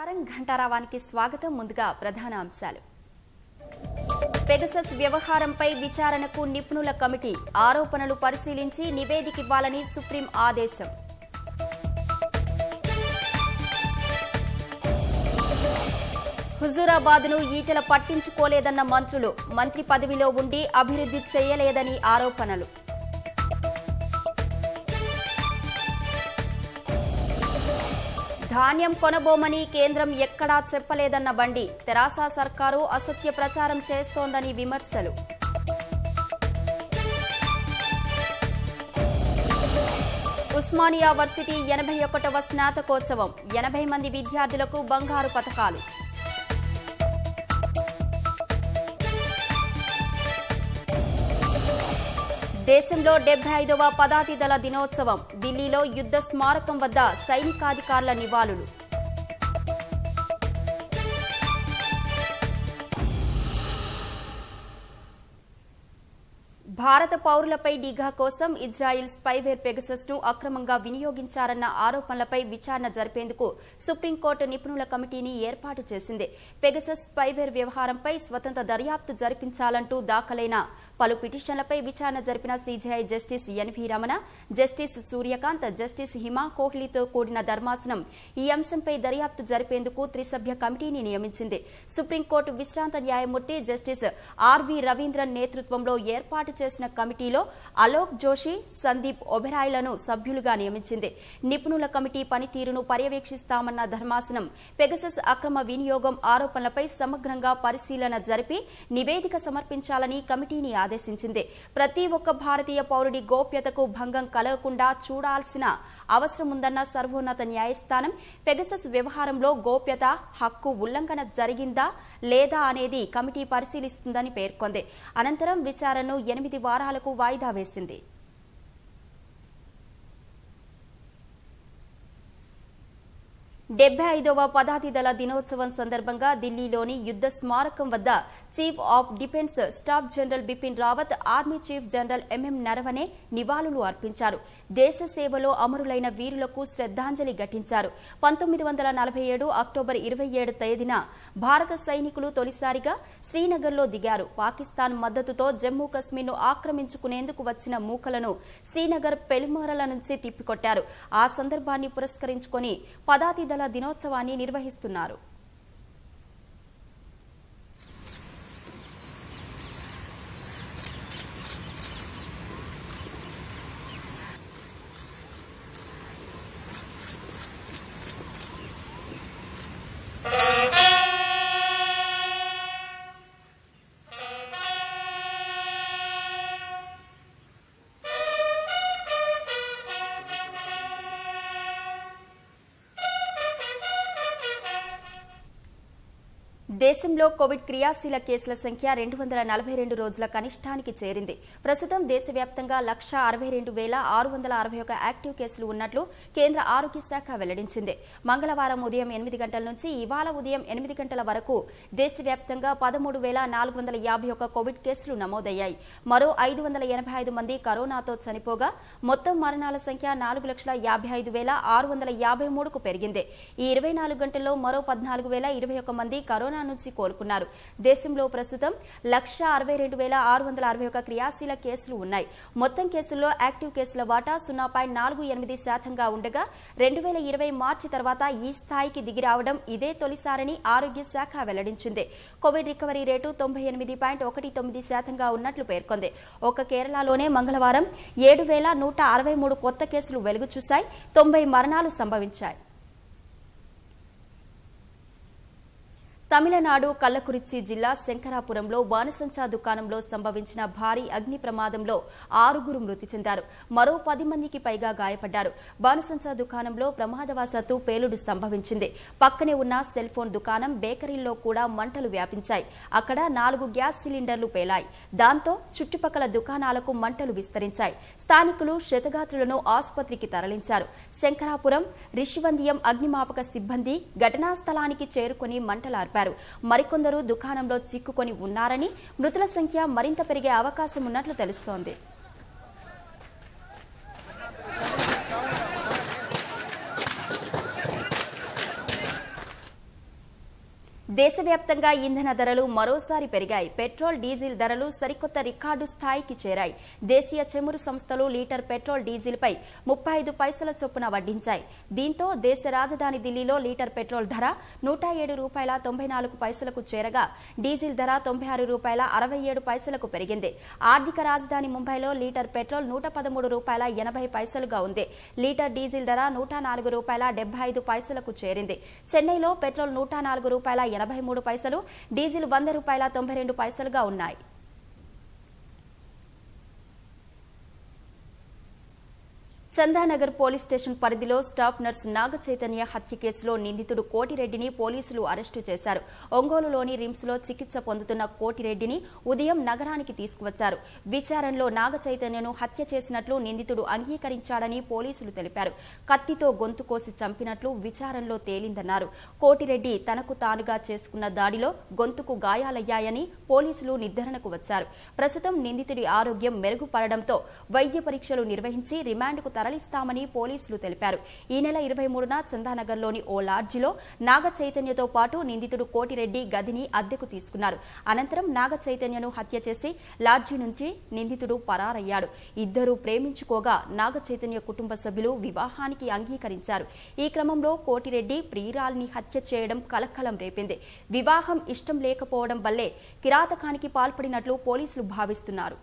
నమస్కారం ఘంటారావానికి స్వాగతం ముందుగా ప్రధాన అంశాలు పెగసస్ వ్యవహారంపై విచారణకు నిపుణుల కమిటీ ఆరోపణలు పరిశీలించి నివేదికివ్వాలని సుప్రీం ఆదేశం హుజూరాబాద్ను ఈటెల పట్టించుకోలేదన్న మంత్రులు మంత్రి పదవిలో ఉండి అభివృద్ధి చేయలేదని ఆరోపణలు ధాన్యం కొనబోమని కేంద్రం ఎక్కడా చెప్పలేదన్న బండి తెరాస సర్కారు అసత్య ప్రచారం చేస్తోందని విమర్శలు ఉస్మానియా వర్సిటీ ఎనభై ఒకటవ స్నాతకోత్సవం ఎనభై మంది విద్యార్థులకు బంగారు పథకాలు దేశంలో డెబ్బై ఐదవ పదాతి దళ దినోత్సవం ఢిల్లీలో యుద్ధ స్మారకం వద్ద సైనికాధికారుల నివాళులు భారత పౌరులపై నిఘా కోసం ఇజ్రాయిల్ స్పైవేర్ పెగసస్ ను అక్రమంగా వినియోగించారన్న ఆరోపణలపై విచారణ జరిపేందుకు సుప్రీంకోర్టు నిపుణుల కమిటీని ఏర్పాటు చేసింది పెగసస్ స్పైవేర్ వ్యవహారంపై స్వతంత్ర దర్యాప్తు జరిపించాలంటూ దాఖలైన పలు పిటిషన్లపై విచారణ జరిపిన CJI justice N V Ramana justice Suryakant justice Hima కోహ్లీతో కూడిన ధర్మాసనం ఈ అంశంపై దర్యాప్తు జరిపేందుకు త్రిసభ్య కమిటీని నియమించింది సుప్రీంకోర్టు విశ్రాంత న్యాయమూర్తి జస్టిస్ ఆర్వి రవీంద్రన్ నేతృత్వంలో ఏర్పాటు చేసిన కమిటీలో అలోక్ జోషి సందీప్ ఒబెరాయ్లను సభ్యులుగా నియమించింది నిపుణుల కమిటీ పనితీరును పర్యవేక్షిస్తామన్న ధర్మాసనం పెగసస్ అక్రమ వినియోగం ఆరోపణలపై సమగ్రంగా పరిశీలన జరిపి నివేదిక సమర్పించాలని కమిటీని ఆదేశించింది ప్రతి ఒక్క భారతీయ పౌరుడి గోప్యతకు భంగం కలగకుండా చూడాల్సిన అవసరం ఉందన్న సర్వోన్నత న్యాయస్థానం పెగసస్ వ్యవహారంలో గోప్యత హక్కు ఉల్లంఘన జరిగిందా లేదా అనేది కమిటీ పరిశీలిస్తుందని పేర్కొంది అనంతరం విచారణను ఎనిమిది వారాలకు వాయిదా వేసింది డెబ్బై ఐదవ పదాతి దళ దినోత్సవం సందర్భంగా ఢిల్లీలోని యుద్ధ స్మారకం వద్ద chief of defence staff general Bipin Rawat army chief general M M Naravane నివాళులు అర్పించారు దేశ సేవలో అమరులైన వీరులకు శ్రద్దాంజలి ఘటించారు పంతొమ్మిది వందల నలభై ఏడు అక్టోబర్ ఇరవై ఏడు తేదీన భారత సైనికులు తొలిసారిగా శ్రీనగర్లో దిగారు పాకిస్తాన్ మద్దతుతో జమ్మూ కశ్మీర్ను ఆక్రమించుకునేందుకు వచ్చిన మూకలను శ్రీనగర్ పెలుమరల నుంచి తిప్పికొట్టారు ఆ సందర్భాన్ని పురస్కరించుకుని పదాతి దళ దినోత్సవాన్ని నిర్వహిస్తున్నారు దేశంలో కోవిడ్ క్రియాశీల కేసుల సంఖ్య రెండు వందల నలభై రెండు రోజుల కనిష్టానికి చేరింది ప్రస్తుతం దేశవ్యాప్తంగా లక్ష అరవై రెండు వేల ఆరు వందల అరవై ఒక యాక్టివ్ కేసులు ఉన్నట్లు కేంద్ర ఆరోగ్య శాఖ వెల్లడించింది మంగళవారం ఉదయం ఎనిమిది గంటల నుంచి ఇవాళ ఉదయం ఎనిమిది గంటల వరకు దేశవ్యాప్తంగా పదమూడు వేల నాలుగు వందల యాభై ఒక కోవిడ్ కేసులు నమోదయ్యాయి మరో ఐదు వందల ఎనభై ఐదు మంది కరోనాతో చనిపోగా మొత్తం మరణాల సంఖ్య నాలుగు లక్షల యాభై ఐదు వేల ఆరు వందల యాభై మూడుకు పెరిగింది ఈ ఇరవై నాలుగు గంటల్లో మరో పద్నాలుగు వేల ఇరవై ఒక మంది కరోనా నుంచి కోలుకున్నారు దేశంలో ప్రస్తుతం లక్ష అరవై రెండు వేల ఆరు వందల అరవై ఒక క్రియాశీల కేసులు ఉన్నాయి మొత్తం కేసుల్లో యాక్టివ్ కేసుల వాటా సున్నా పాయింట్ నాలుగు ఎనిమిది శాతంగా ఉండగా రెండు వేల ఇరవై మార్చి తర్వాత ఈ స్థాయికి దిగిరావడం ఇదే తొలిసారని ఆరోగ్య శాఖ వెల్లడించింది కోవిడ్ రికవరీ రేటు తొంభై ఎనిమిది పాయింట్ ఒకటి తొమ్మిది శాతంగా ఉన్నట్లు పేర్కొంది ఒక కేరళలోనే మంగళవారం ఏడు వేల నూట అరవై మూడు కొత్త కేసులు వెలుగు చూశాయి తొంభై మరణాలు సంభవించాయి తమిళనాడు కల్లకురిచ్చి జిల్లా శంకరాపురంలో బాణసంచా దుకాణంలో సంభవించిన భారీ అగ్ని ప్రమాదంలో ఆరుగురు మృతి చెందారు మరో పది మందికి పైగా గాయపడ్డారు బాణసంచా దుకాణంలో ప్రమాదవశాత్తు పేలుడు సంభవించింది పక్కనే ఉన్న సెల్ ఫోన్ దుకాణం బేకరీల్లో కూడా మంటలు వ్యాపించాయి అక్కడ నాలుగు గ్యాస్ సిలిండర్లు పేలాయి దాంతో చుట్టుపక్కల దుకాణాలకు మంటలు విస్తరించాయి స్థానికులు క్షతగాత్రులను ఆసుపత్రికి తరలించారు శంకరాపురం రిషివందియం అగ్నిమాపక సిబ్బంది ఘటనా స్థలానికి చేరుకుని మంటలార్పారు మరికొందరు దుకాణంలో చిక్కుకొని ఉన్నారని మృతుల సంఖ్య మరింత పెరిగే అవకాశం ఉన్నట్లు తెలుస్తోంది దేశవ్యాప్తంగా ఇంధన ధరలు మరోసారి పెరిగాయి పెట్రోల్ డీజిల్ ధరలు సరికొత్త రికార్డు స్థాయికి చేరాయి దేశీయ చమురు సంస్థలు లీటర్ పెట్రోల్ డీజిల్పై ముప్పై ఐదు పైసల చొప్పున వడ్డించాయి దీంతో దేశ రాజధాని ఢిల్లీలో లీటర్ పెట్రోల్ ధర నూట ఏడు రూపాయల తొంభై నాలుగు పైసలకు చేరగా డీజిల్ ధర తొంభై ఆరు రూపాయల అరవై ఏడు పైసలకు పెరిగింది ఆర్థిక రాజధాని ముంబైలో లీటర్ పెట్రోల్ నూట పదమూడు రూపాయల ఎనభై పైసలుగా ఉంది లీటర్ డీజిల్ ధర నూట నాలుగు రూపాయల డెబ్బై ఐదు పైసలకు చేరింది చెన్నైలో పెట్రోల్ నూట నాలుగు రూపాయల ఎనభై మూడు పైసలు డీజిల్ వంద రూపాయల తొంభై రెండు పైసలుగా ఉన్నాయి చందానగర్ పోలీస్ స్టేషన్ పరిధిలో స్టాఫ్ నర్స్ నాగ చైతన్య హత్య కేసులో నిందితుడు కోటిరెడ్డిని పోలీసులు అరెస్టు చేశారు ఒంగోలులోని రిమ్స్ లో చికిత్స పొందుతున్న కోటిరెడ్డిని ఉదయం నగరానికి తీసుకువచ్చారు విచారణలో నాగ చైతన్యను హత్య చేసినట్లు నిందితుడు అంగీకరించాడని పోలీసులు తెలిపారు కత్తితో గొంతు కోసి చంపినట్లు విచారణలో తేలిందన్నారు కోటిరెడ్డి తనకు తానుగా చేసుకున్న దాడిలో గొంతుకు గాయాలయ్యాయని పోలీసులు నిర్ధారణకు వచ్చారు ప్రస్తుతం నిందితుడి ఆరోగ్యం మెరుగుపడడంతో వైద్య పరీక్షలు నిర్వహించి రిమాండ్కు తరలిస్తామని పోలీసులు తెలిపారు ఈ నెల ఇరవై మూడున చందానగర్లోని ఓ లాడ్జిలో నాగ చైతన్యతో పాటు నిందితుడు కోటిరెడ్డి గదిని అద్దెకు తీసుకున్నారు అనంతరం నాగ చైతన్యను హత్య చేసి లాడ్జి నుంచి నిందితుడు పరారయ్యాడు ఇద్దరూ ప్రేమించుకోగా నాగ చైతన్య కుటుంబ సభ్యులు వివాహానికి అంగీకరించారు ఈ క్రమంలో కోటిరెడ్డి ప్రియురాల్ని హత్య చేయడం కలకలం రేపింది వివాహం ఇష్టం లేకపోవడం వల్లే కిరాతకానికి పాల్పడినట్లు పోలీసులు భావిస్తున్నారు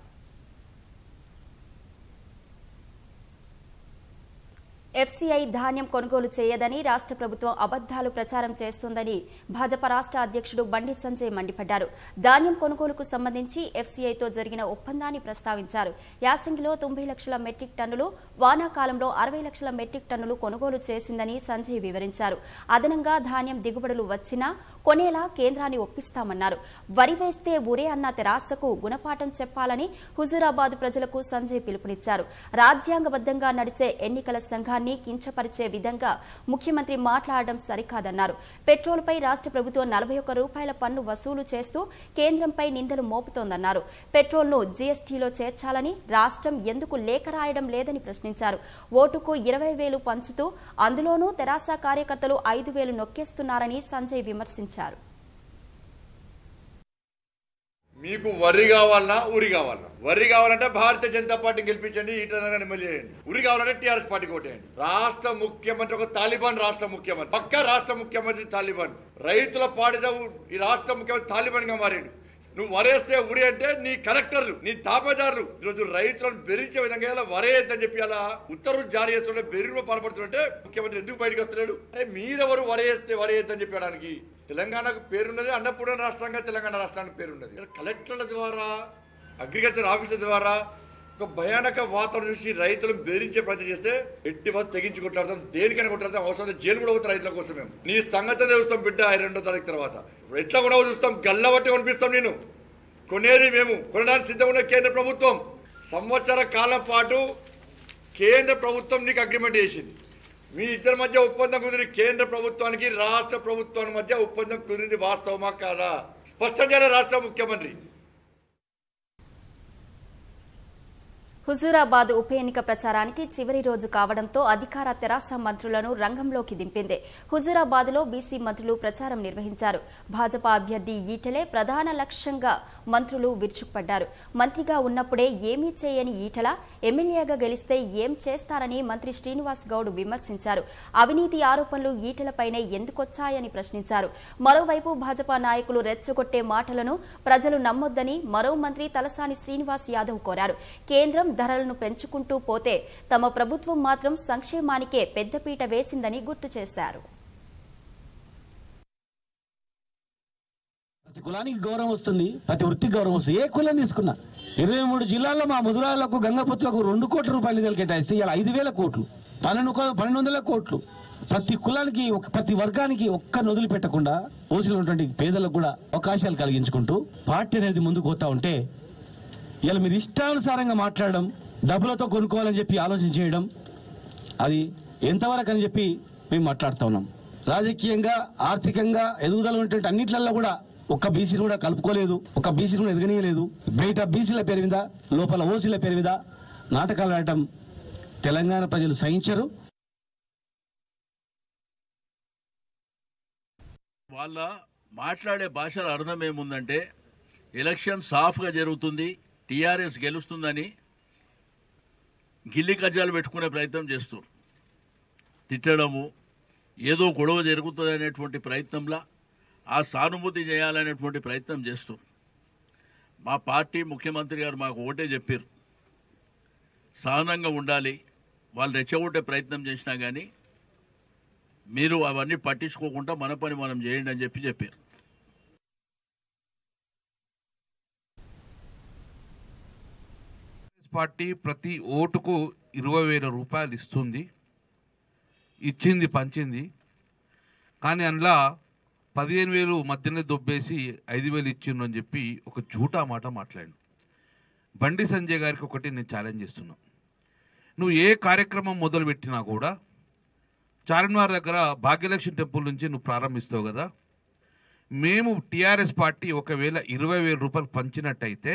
ఎఫ్సీఐ ధాన్యం కొనుగోలు చేయదని రాష్ట్ర ప్రభుత్వం అబద్దాలు ప్రచారం చేస్తోందని భాజపా రాష్ట్ర అధ్యక్షుడు బండి సంజయ్ మండిపడ్డారు ధాన్యం కొనుగోలుకు సంబంధించి ఎఫ్సీఐతో జరిగిన ఒప్పందాన్ని ప్రస్తావించారు యాసంగిలో తొంభై లక్షల మెట్రిక్ టన్నులు వానాకాలంలో అరవై లక్షల మెట్రిక్ టన్నులు కొనుగోలు చేసిందని సంజయ్ వివరించారు అదనంగా ధాన్యం దిగుబడులు వచ్చినా కొనేలా కేంద్రాన్ని ఒప్పిస్తామన్నారు వరి వేస్తే ఉరే అన్న తెరాసకు గుణపాఠం చెప్పాలని హుజూరాబాద్ ప్రజలకు సంజయ్ పిలుపునిచ్చారు రాజ్యాంగబద్దంగా నడిచే ఎన్నికల సంఘాన్ని కించపరిచే విధంగా ముఖ్యమంత్రి మాట్లాడడం సరికాదన్నారు పెట్రోల్పై రాష్ట్ర ప్రభుత్వం నలభై ఒక్క రూపాయల పన్ను వసూలు చేస్తూ కేంద్రంపై నిందలు మోపుతోందన్నారు పెట్రోల్ను జీఎస్టీలో చేర్చాలని రాష్ట్రం ఎందుకు లేఖ రాయడం లేదని ప్రశ్నించారు ఓటుకు ఇరవై వేలు పంచుతూ అందులోనూ తెరాస కార్యకర్తలు ఐదు వేలు నొక్కేస్తున్నారని సంజయ్ విమర్శించారు మీకు వరి కావాలన్నా ఉరి కావాలన్నా వరి కావాలంటే భారతీయ జనతా పార్టీ గెలిపించండి ఈటనగా ఎమ్మెల్యే చేయండి ఉరి కావాలంటే టీఆర్ఎస్ పార్టీ కొట్టేయండి రాష్ట్ర ముఖ్యమంత్రి ఒక తాలిబాన్ రాష్ట్ర ముఖ్యమంత్రి పక్క రాష్ట్ర ముఖ్యమంత్రి తాలిబాన్ రైతుల పాడిత ఈ రాష్ట్ర ముఖ్యమంత్రి తాలిబాన్ గా మారిండు నువ్వు వరేస్తే ఉరి అంటే నీ కలెక్టర్లు నీ తాపేదారులు ఈరోజు రైతులను బెదిరించే విధంగా ఇలా వరేయద్దని చెప్పి అలా ఉత్తర్వులు జారీ చేస్తుంటే బెదిరింపు పాల్పడుతుంటే ముఖ్యమంత్రి ఎందుకు బయటకు వస్తలేడు అరే మీరెవరు వరేస్తే వరేయద్దని చెప్పడానికి తెలంగాణకు పేరున్నది అన్నపూర్ణ రాష్ట్రంగా తెలంగాణ రాష్ట్రానికి పేరున్నది ఇక్కడ కలెక్టర్ల ద్వారా అగ్రికల్చర్ ఆఫీసర్ ద్వారా ఒక భయానక వాతావరణం చూసి రైతులను బెదిరించే ప్రయత్నం చేస్తే ఎట్టి వద్ద తెగించి కొట్లాడతాం దేనికైనా కొట్లాడతాం అవసరం అయితే జైలు కూడా పోతాం రైతుల కోసం మేము నీ సంగతి చూస్తాం బిడ్డ ఈ రెండో తారీఖు తర్వాత ఎట్లా కూడా చూస్తాం గల్లబట్టి కనిపిస్తాం నేను కొనేది మేము కొనడానికి సిద్ధంగా ఉన్న కేంద్ర ప్రభుత్వం సంవత్సర కాలం పాటు కేంద్ర ప్రభుత్వం నీకు అగ్రిమెంట్ చేసింది మీ ఇద్దరి మధ్య ఒప్పందం కుదిరి కేంద్ర ప్రభుత్వానికి రాష్ట్ర ప్రభుత్వానికి మధ్య ఒప్పందం కుదిరింది వాస్తవమా కాదా స్పష్టం చేయాలి రాష్ట్ర ముఖ్యమంత్రి హుజూరాబాద్ ఉప ఎన్నిక ప్రచారానికి చివరి రోజు కావడంతో అధికార తెరాస మంత్రులను రంగంలోకి దింపింది హుజూరాబాద్ లో బీసీ మంత్రులు ప్రచారం నిర్వహించారు భాజపా అభ్యర్థి ఈటలే ప్రధాన లక్ష్యంగా మంత్రులు విరుచుకుపడ్డారు మంత్రిగా ఉన్నప్పుడే ఏమీ చేయని ఈటల ఎమ్మెల్యేగా గెలిస్తే ఏం చేస్తారని మంత్రి శ్రీనివాస్ గౌడ్ విమర్శించారు అవినీతి ఆరోపణలు ఈటలపైనే ఎందుకొచ్చాయని ప్రశ్నించారు మరోవైపు భాజపా నాయకులు రెచ్చగొట్టే మాటలను ప్రజలు నమ్మొద్దని మరో మంత్రి తలసాని శ్రీనివాస్ యాదవ్ కోరారు కేంద్రం ధరలను పెంచుకుంటూ పోతే తమ ప్రభుత్వం మాత్రం సంక్షేమానికే పెద్దపీట వేసిందని గుర్తు చేశారు ప్రతి కులానికి గౌరవం వస్తుంది ప్రతి వృత్తికి గౌరవం వస్తుంది ఏ కులం తీసుకున్నా ఇరవై మూడు జిల్లాల్లో మా ముదురాలకు గంగపుత్రులకు రెండు కోట్ల రూపాయలు నిధులు కేటాయిస్తే ఇలా ఐదు వేల కోట్లు పన్నెండు కో- పన్నెండు వందల కోట్లు ప్రతి కులానికి ఒక- ప్రతి వర్గానికి ఒక్క నదులు పెట్టకుండా ఓసిలో ఉన్నటువంటి పేదలకు కూడా అవకాశాలు కలిగించుకుంటూ పార్టీ అనేది ముందుకు పోతా ఉంటే ఇలా మీరు ఇష్టానుసారంగా మాట్లాడడం డబ్బులతో కొనుక్కోవాలని చెప్పి ఆలోచన చేయడం అది ఎంతవరకు అని చెప్పి మేము మాట్లాడుతూ ఉన్నాం రాజకీయంగా ఆర్థికంగా ఎదుగుదల ఉన్నటువంటి అన్నిట్లలో కూడా ఒక్క బీసీని కూడా కలుపుకోలేదు ఒక బీసీని కూడా ఎదగనీయలేదు బయట బీసీల పేరు మీద లోపల ఓసీల పేరు మీద నాటకాలు ఆడటం తెలంగాణ ప్రజలు సహించరు వాళ్ళ మాట్లాడే భాషల అర్థం ఏముందంటే ఎలక్షన్ సాఫ్గా జరుగుతుంది టీఆర్ఎస్ గెలుస్తుందని గిల్లి కజ్జాలు పెట్టుకునే ప్రయత్నం చేస్తారు తిట్టడము ఏదో గొడవ జరుగుతుంది అనేటువంటి ప్రయత్నంలా ఆ సానుభూతి చేయాలనేటువంటి ప్రయత్నం చేస్తారు మా పార్టీ ముఖ్యమంత్రి గారు మాకు ఒకటే చెప్పారు సహనంగా ఉండాలి వాళ్ళు రెచ్చగొట్టే ప్రయత్నం చేసినా కానీ మీరు అవన్నీ పట్టించుకోకుండా మన పని మనం చేయండి అని చెప్పి చెప్పారు కాంగ్రెస్ పార్టీ ప్రతి ఓటుకు ఇరవై వేల రూపాయలు ఇస్తుంది ఇచ్చింది పంచింది కానీ అందులో పదిహేను వేలు మధ్యనే దొబ్బేసి ఐదు వేలు ఇచ్చిండు అని చెప్పి ఒక జూటా మాట మాట్లాడు బండి సంజయ్ గారికి ఒకటి నేను ఛాలెంజ్ చేస్తున్నా నువ్వు ఏ కార్యక్రమం మొదలు పెట్టినా కూడా చార్మినార్ దగ్గర భాగ్యలక్ష్మి టెంపుల్ నుంచి నువ్వు ప్రారంభిస్తావు కదా మేము టీఆర్ఎస్ పార్టీ ఒకవేళ ఇరవై వేల రూపాయలు పంచినట్టయితే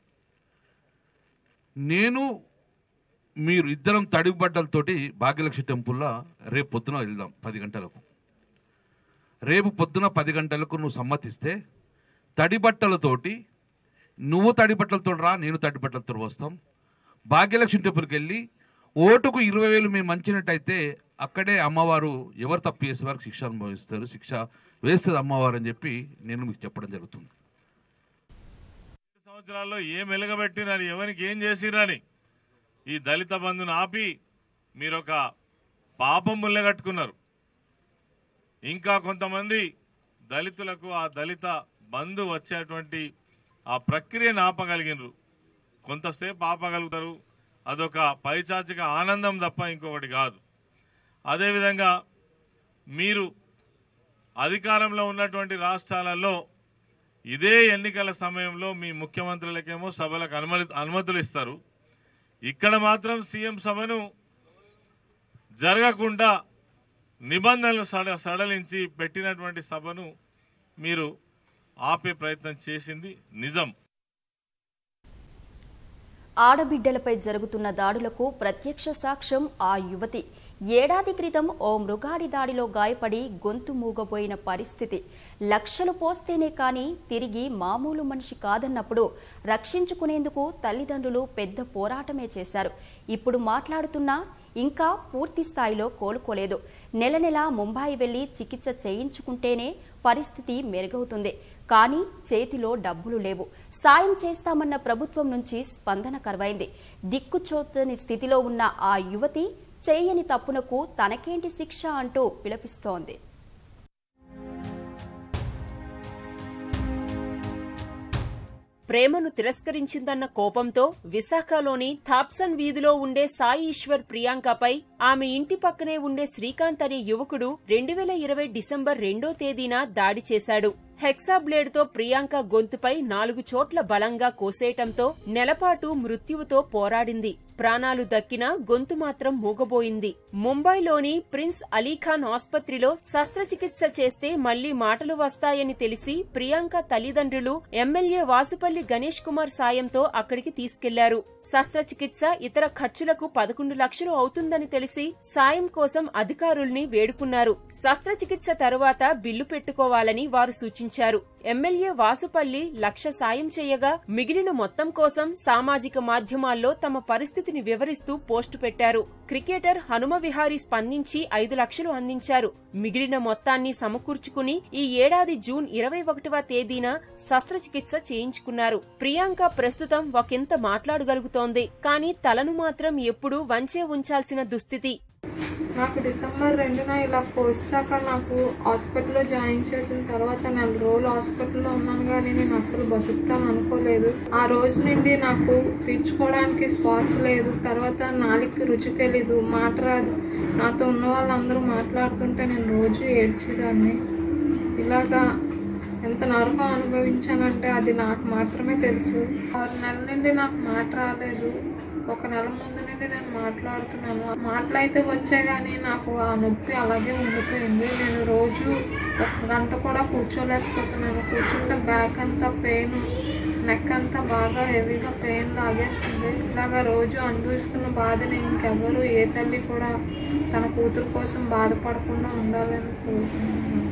నేను మీరు ఇద్దరం తడిబడ్డలతోటి భాగ్యలక్ష్మి టెంపుల్లో రేపు పొద్దున వెళ్దాం పది గంటలకు రేపు పొద్దున పది గంటలకు నువ్వు సమ్మతిస్తే తడి బట్టలతోటి నువ్వు తడి బట్టలతో రా నేను తడి బట్టలతో వస్తాం భాగ్యలక్ష్మి టెంపుల్కి వెళ్ళి ఓటుకు ఇరవై వేలు మేము మంచినట్టయితే అక్కడే అమ్మవారు ఎవరు తప్పు చేసే వారికి శిక్ష అనుభవిస్తారు శిక్ష వేస్తుంది అమ్మవారు అని చెప్పి నేను మీకు చెప్పడం జరుగుతుంది సంవత్సరాల్లో ఏం వెలగబెట్టిరని ఎవరికి ఏం చేసిరని ఈ దళిత బంధును ఆపి మీరు ఒక పాపం ముల్లగట్టుకున్నారు ఇంకా కొంతమంది దళితులకు ఆ దళిత బంధు వచ్చేటువంటి ఆ ప్రక్రియను ఆపగలిగినరు కొంతసేపు ఆపగలుగుతారు అదొక పైచాచిక ఆనందం తప్ప ఇంకొకటి కాదు అదేవిధంగా మీరు అధికారంలో ఉన్నటువంటి రాష్ట్రాలలో ఇదే ఎన్నికల సమయంలో మీ ముఖ్యమంత్రులకేమో సభలకు అనుమతి అనుమతులు ఇస్తారు ఇక్కడ మాత్రం సీఎం సభను జరగకుండా నిబంధనలు సడ సడలించి పెట్టినటువంటి సభను మీరు ఆపే ప్రయత్నం చేసింది నిజం ఆడబిడ్డలపై జరుగుతున్న దాడులకు ప్రత్యక్ష సాక్ష్యం ఆ యువతి ఏడాది క్రితం ఓ మృగాడి దాడిలో గాయపడి గొంతు మూగబోయిన పరిస్థితి లక్షలు పోస్తేనే కాని తిరిగి మామూలు మనిషి కాదన్నప్పుడు రక్షించుకునేందుకు తల్లిదండ్రులు పెద్ద పోరాటమే చేశారు ఇప్పుడు మాట్లాడుతున్నా ఇంకా పూర్తి స్థాయిలో కోలుకోలేదు నెల నెల ముంబాయి వెళ్లి చికిత్స చేయించుకుంటేనే పరిస్థితి మెరుగవుతుంది కానీ చేతిలో డబ్బులు లేవు సాయం చేస్తామన్న ప్రభుత్వం నుంచి స్పందన కరువైంది దిక్కుచోతని స్థితిలో ఉన్న ఆ యువతి చేయని తప్పునకు తనకేంటి శిక్ష అంటూ విలపిస్తోంది ప్రేమను తిరస్కరించిందన్న కోపంతో విశాఖలోని థాప్సన్ వీధిలో ఉండే సాయి ఈశ్వర్ ప్రియాంకపై ఆమె ఇంటి పక్కనే ఉండే శ్రీకాంత్ అనే యువకుడు రెండు వేల ఇరవై డిసెంబర్ రెండో తేదీన దాడి చేశాడు హెక్సా బ్లేడ్తో ప్రియాంక గొంతుపై నాలుగు చోట్ల బలంగా కోసేయటంతో నెలపాటు మృత్యువుతో పోరాడింది ప్రాణాలు దక్కినా గొంతు మాత్రం మూగబోయింది ముంబైలోని ప్రిన్స్ అలీఖాన్ ఆస్పత్రిలో శస్త్రచికిత్స చేస్తే మళ్లీ మాటలు వస్తాయని తెలిసి ప్రియాంక తల్లిదండ్రులు ఎమ్మెల్యే వాసుపల్లి గణేష్ కుమార్ సాయంతో అక్కడికి తీసుకెళ్లారు శస్త్రచికిత్స ఇతర ఖర్చులకు పదకొండు లక్షలు అవుతుందని తెలిసి సాయం కోసం అధికారుల్ని వేడుకున్నారు శస్త్రచికిత్స తరువాత బిల్లు పెట్టుకోవాలని వారు సూచించారు ఎమ్మెల్యే వాసుపల్లి లక్ష సాయం చేయగా మిగిలిన మొత్తం కోసం సామాజిక మాధ్యమాల్లో తమ పరిస్థితిని వివరిస్తూ పోస్టు పెట్టారు క్రికెటర్ హనుమ విహారీ స్పందించి ఐదు లక్షలు అందించారు మిగిలిన మొత్తాన్ని సమకూర్చుకుని ఈ ఏడాది జూన్ ఇరవై ఒకటవ తేదీన శస్త్రచికిత్స చేయించుకున్నారు ప్రియాంక ప్రస్తుతం ఒకంత మాట్లాడగలుగుతోంది కానీ తలను మాత్రం ఎప్పుడూ వంచే ఉంచాల్సిన దుస్థితి నాకు డిసెంబర్ రెండున ఇలా కోసాక నాకు హాస్పిటల్లో జాయిన్ చేసిన తర్వాత నెల రోజులు హాస్పిటల్లో ఉన్నాను కానీ నేను అసలు బతుకుతాను అనుకోలేదు ఆ రోజు నుండి నాకు పీల్చుకోవడానికి శ్వాస లేదు తర్వాత నాలుగు రుచి తెలీదు మాట రాదు నాతో ఉన్న వాళ్ళందరూ మాట్లాడుతుంటే నేను రోజు ఏడ్చేదాన్ని ఇలాగా ఎంత నరకం అనుభవించానంటే అది నాకు మాత్రమే తెలుసు ఆరు నెలల నుండి నాకు మాట రాలేదు ఒక నెల ముందు నుండి నేను మాట్లాడుతున్నాను మాటలు అయితే వచ్చాయి కానీ నాకు ఆ నొప్పి అలాగే ఉండిపోయింది నేను రోజు ఒక గంట కూడా కూర్చోలేకపోతున్నాను కూర్చుంటే బ్యాక్ అంతా పెయిన్ నెక్ అంతా బాగా హెవీగా పెయిన్ లాగేస్తుంది ఇలాగా రోజు అనుభవిస్తున్న బాధని ఇంకెవరు ఏ తల్లి కూడా తన కూతురు కోసం బాధపడకుండా ఉండాలని కోరుకుంటున్నాను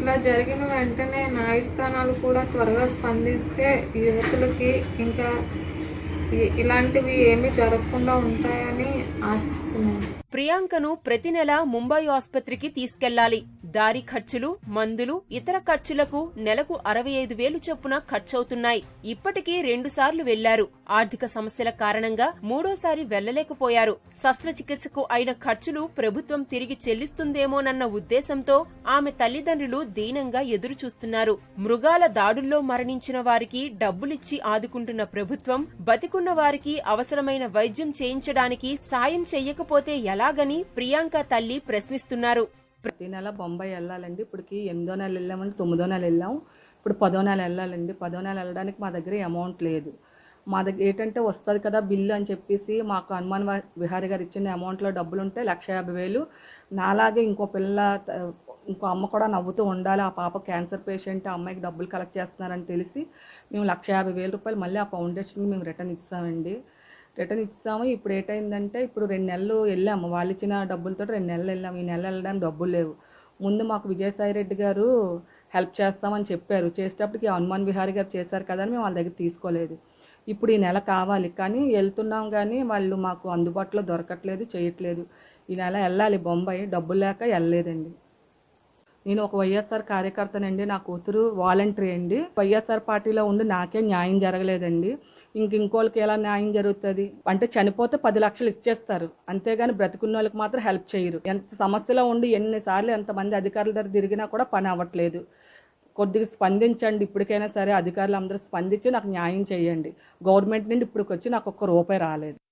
ఇలా జరిగిన వెంటనే న్యాయస్థానాలు కూడా త్వరగా స్పందిస్తే యువతులకి ఇంకా ఇ- ఇలాంటివి ఏమీ జరగకుండా ఉంటాయని ఆశిస్తున్నాను ప్రియాంకను ప్రతి నెల ముంబై ఆసుపత్రికి తీసుకెళ్లాలి దారి ఖర్చులు మందులు ఇతర ఖర్చులకు నెలకు అరవై ఐదు వేలు చొప్పున ఖర్చవుతున్నాయి ఇప్పటికీ రెండు సార్లు వెళ్లారు ఆర్థిక సమస్యల కారణంగా మూడోసారి వెళ్లలేకపోయారు శస్త్రచికిత్సకు అయిన ఖర్చులు ప్రభుత్వం తిరిగి చెల్లిస్తుందేమోనన్న ఉద్దేశంతో ఆమె తల్లిదండ్రులు దీనంగా ఎదురు చూస్తున్నారు మృగాల దాడుల్లో మరణించిన వారికి డబ్బులిచ్చి ఆదుకుంటున్న ప్రభుత్వం బతికున్న వారికి అవసరమైన వైద్యం చేయించడానికి సాయం చెయ్యకపోతే ఎలాగని ప్రియాంక తల్లి ప్రశ్నిస్తున్నారు ప్రతి నెల బొంబాయి వెళ్ళాలండి ఇప్పటికి ఎనిమిదో నెల వెళ్ళామండి తొమ్మిదో నెల వెళ్ళాం ఇప్పుడు పదో నెల వెళ్ళాలండి పదో నెల వెళ్ళడానికి మా దగ్గర అమౌంట్ లేదు మా దగ్గర ఏంటంటే వస్తుంది కదా బిల్లు అని చెప్పేసి మాకు హనుమాన్ వ- విహారీ గారు ఇచ్చిన అమౌంట్లో డబ్బులు ఉంటే లక్ష యాభై వేలు నాలాగే ఇంకో పిల్ల త- ఇంకో అమ్మ కూడా నవ్వుతూ ఉండాలి ఆ పాప క్యాన్సర్ పేషెంట్ ఆ అమ్మాయికి డబ్బులు కలెక్ట్ చేస్తున్నారని తెలిసి మేము లక్ష యాభై వేల రూపాయలు మళ్ళీ ఆ ఫౌండేషన్కి మేము రిటర్న్ ఇచ్చామండి రిటర్న్ ఇచ్చాము ఇప్పుడు ఏటైందంటే ఇప్పుడు రెండు నెలలు వెళ్ళాము వాళ్ళు ఇచ్చిన డబ్బులతో రెండు నెలలు వెళ్ళాము ఈ నెల వెళ్ళడానికి డబ్బులు లేవు ముందు మాకు విజయసాయి రెడ్డి గారు హెల్ప్ చేస్తామని చెప్పారు చేసేటప్పటికి హనుమాన్ విహారీ గారు చేశారు కదా అని మేము వాళ్ళ దగ్గర తీసుకోలేదు ఇప్పుడు ఈ నెల కావాలి కానీ వెళ్తున్నాం కానీ వాళ్ళు మాకు అందుబాటులో దొరకట్లేదు చేయట్లేదు ఈ నెల వెళ్ళాలి బొంబాయి డబ్బులు లేక వెళ్ళలేదండి నేను ఒక వైఎస్ఆర్ కార్యకర్తనండి నా కూతురు వాలంటరీ అండి వైఎస్ఆర్ పార్టీలో ఉండి నాకే న్యాయం జరగలేదండి ఇంక ఇంకోళ్ళకి ఎలా న్యాయం జరుగుతుంది అంటే చనిపోతే పది లక్షలు ఇచ్చేస్తారు అంతేగాని బ్రతికున్న వాళ్ళకి మాత్రం హెల్ప్ చేయరు ఎంత సమస్యలో ఉండి ఎన్నిసార్లు ఎంతమంది అధికారుల దగ్గర తిరిగినా కూడా పని అవ్వట్లేదు కొద్దిగా స్పందించండి ఇప్పటికైనా సరే అధికారులు అందరూ స్పందించి నాకు న్యాయం చేయండి గవర్నమెంట్ నుండి ఇప్పటికి వచ్చి నాకు ఒక్క రూపాయి రాలేదు